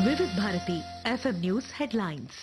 వివిధ Bharati FM news headlines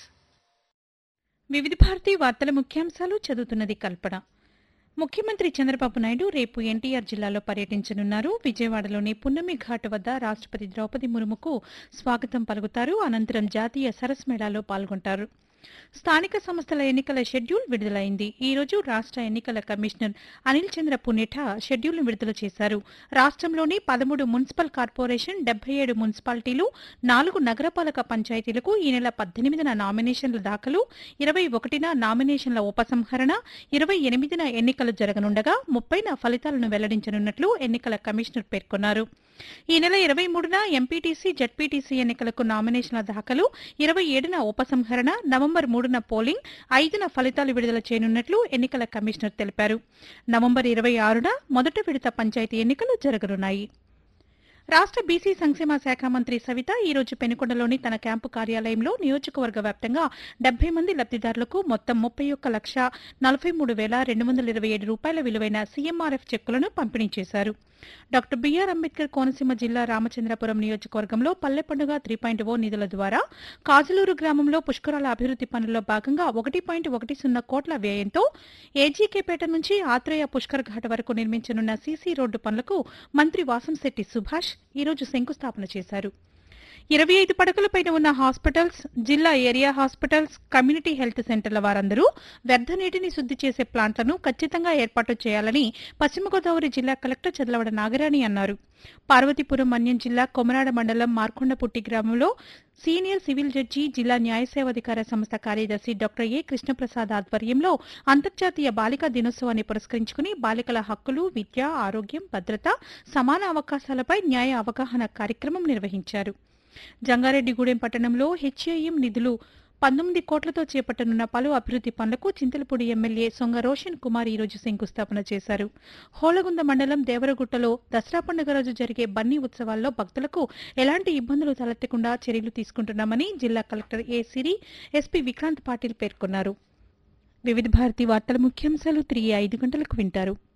వివిధ భారతి వార్తల ముఖ్యాంశాలు చదువుతున్నది కల్పన ముఖ్యమంత్రి చంద్రబాబు నాయుడు రేపు ఎన్టీఆర్ జిల్లాలో పర్యటించనున్నారు విజయవాడలోని పున్నమి ఘాట్ వద్ద రాష్ట్రపతి ద్రౌపది ముర్ముకు స్వాగతం పలుకుతారు అనంతరం జాతీయ సరస్ మేళాలో పాల్గొంటారు స్థానిక సంస్థల ఎన్నికల షెడ్యూల్ విడుదలైంది ఈ రోజు రాష్ట్ర ఎన్నికల కమిషనర్ అనిల్ చంద్ర పునేఠా షెడ్యూల్ను విడుదల చేశారు రాష్ట్రంలోని పదమూడు మున్సిపల్ కార్పొరేషన్ డెబ్బై ఏడు మున్సిపాలిటీలు నాలుగు నగరపాలక పంచాయతీలకు ఈ నెల పద్దెనిమిదిన నామినేషన్ల దాఖలు ఇరవై ఒకటిన నామినేషన్ల ఉపసంహరణ ఇరవై ఎనిమిదిన ఎన్నికలు జరగనుండగా ముప్పైన ఫలితాలను వెల్లడించనున్నట్లు ఎన్నికల కమిషనర్ పేర్కొన్నారు ఈ నెల ఇరవై మూడున ఎంపీటీసీ జడ్పీటీసీ ఎన్నికలకు నామినేషన్ల దాఖలు ఇరవై ఏడున ఉపసంహరణ నవంబర్ మూడున పోలింగ్ ఐదున ఫలితాలు విడుదల చేయనున్నట్లు ఎన్నికల కమిషనర్ తెలిపారు నవంబర్ ఇరవై ఆరున మొదటి విడత పంచాయతీ ఎన్నికలు జరగనున్నాయి రాష్ట్ర బీసీ సంక్షేమ శాఖ మంత్రి సవిత ఈ రోజు పెనుకొండలోని తన క్యాంపు కార్యాలయంలో నియోజకవర్గ వ్యాప్తంగా డెబ్బై మంది లబ్దిదారులకు మొత్తం ముప్పై ఒక్క లక్ష నలభై మూడు వేల రెండు వందల ఇరవై ఏడు రూపాయల విలువైన సీఎంఆర్ఎఫ్ చెక్కులను పంపిణీ చేశారు డాక్టర్ బిఆర్ అంబేద్కర్ కోనసీమ జిల్లా రామచంద్రపురం నియోజకవర్గంలో పల్లె పండుగ త్రీ పాయింట్ ఓ నిధుల ద్వారా కాజలూరు గ్రామంలో పుష్కరాల అభివృద్ది పనుల్లో భాగంగా ఒకటి పాయింట్ ఒకటి సున్నా కోట్ల వ్యయంతో ఏజీకేపేట నుంచి ఆత్రేయ పుష్కర్ ఘాట్ వరకు నిర్మించనున్న సీసీ రోడ్డు పనులకు మంత్రి వాసంశెట్టి సుభాష్ ఈ రోజు శంకుస్థాపన చేశారు ఇరవై ఐదు పడకలపైన ఉన్న హాస్పిటల్స్ జిల్లా ఏరియా హాస్పిటల్స్ కమ్యూనిటీ హెల్త్ సెంటర్ల వారందరూ వ్యర్థ నీటిని శుద్ధి చేసే ప్లాంట్లను ఖచ్చితంగా ఏర్పాటు చేయాలని పశ్చిమ గోదావరి జిల్లా కలెక్టర్ చదలవడ నాగరాణి అన్నారు పార్వతీపురం మన్యం జిల్లా కొమరాడ మండలం మార్కొండపుట్టి గ్రామంలో సీనియర్ సివిల్ జడ్జి జిల్లా న్యాయ సేవాధికార సంస్థ కార్యదర్శి డాక్టర్ ఏ కృష్ణప్రసాద్ ఆధ్వర్యంలో అంతర్జాతీయ బాలికా దినోత్సవాన్ని పురస్కరించుకుని బాలికల హక్కులు విద్య ఆరోగ్యం భద్రత సమాన అవకాశాలపై న్యాయ అవగాహన కార్యక్రమం నిర్వహించారు జంగారెడ్డిగూడెం పట్టణంలో హెచ్ఏఎం నిధులు పంతొమ్మిది కోట్లతో చేపట్టనున్న పలు అభివృద్ది పనులకు చింతలపూడి ఎమ్మెల్యే సొంగ రోషన్ కుమార్ ఈ రోజు శంకుస్థాపన చేశారు హోలగుంద మండలం దేవరగుట్టలో దసరా పండుగ రోజు జరిగే బన్నీ ఉత్సవాల్లో భక్తులకు ఎలాంటి ఇబ్బందులు తలెత్తకుండా చర్యలు తీసుకుంటున్నామని జిల్లా collector A Siri SP Vikrant Patil పేర్కొన్నారు వివిధ భారతి వార్తల ముఖ్యాంశాలు తిరిగి ఐదు గంటలకు వింటారు